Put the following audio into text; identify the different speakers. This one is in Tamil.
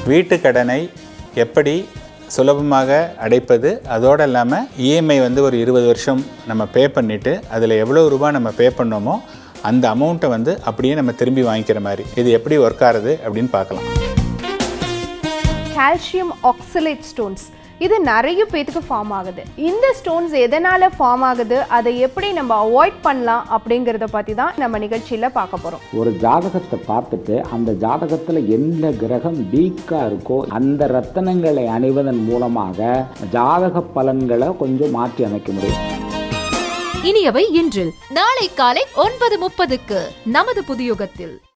Speaker 1: வீட்டு கடனை எப்படி சுலபமாக அடைப்பது அதோடு இல்லாமல் இஎம்ஐ வந்து ஒரு இருபது வருஷம் நம்ம பே பண்ணிவிட்டு அதில் எவ்வளோ ரூபாய் நம்ம பே பண்ணோமோ அந்த அமௌண்ட்டை வந்து அப்படியே நம்ம திரும்பி வாங்கிக்கிற மாதிரி இது எப்படி ஒர்க் ஆகுது அப்படின்னு பார்க்கலாம்
Speaker 2: கால்சியம் ஆக்சலேட் ஸ்டோன்ஸ் இது நிறைய பேத்துக்கு ஃபார்ம் ஆகுது இந்த ஸ்டோன்ஸ் எதனால் ஃபார்ம் ஆகுது அதை எப்படி நம்ம அவாய்ட் பண்ணலாம் அப்படிங்கிறத பற்றி தான் நம்ம நிகழ்ச்சியில் பார்க்க போகிறோம்
Speaker 3: ஒரு ஜாதகத்தை பார்த்துட்டு அந்த ஜாதகத்தில் எந்த கிரகம் வீக்காக இருக்கோ அந்த ரத்தனங்களை அணிவதன் மூலமாக ஜாதக பலன்களை கொஞ்சம் மாற்றி அமைக்க முடியும்
Speaker 4: இனியவை இன்றில் நாளை காலை ஒன்பது முப்பதுக்கு நமது புதியுகத்தில்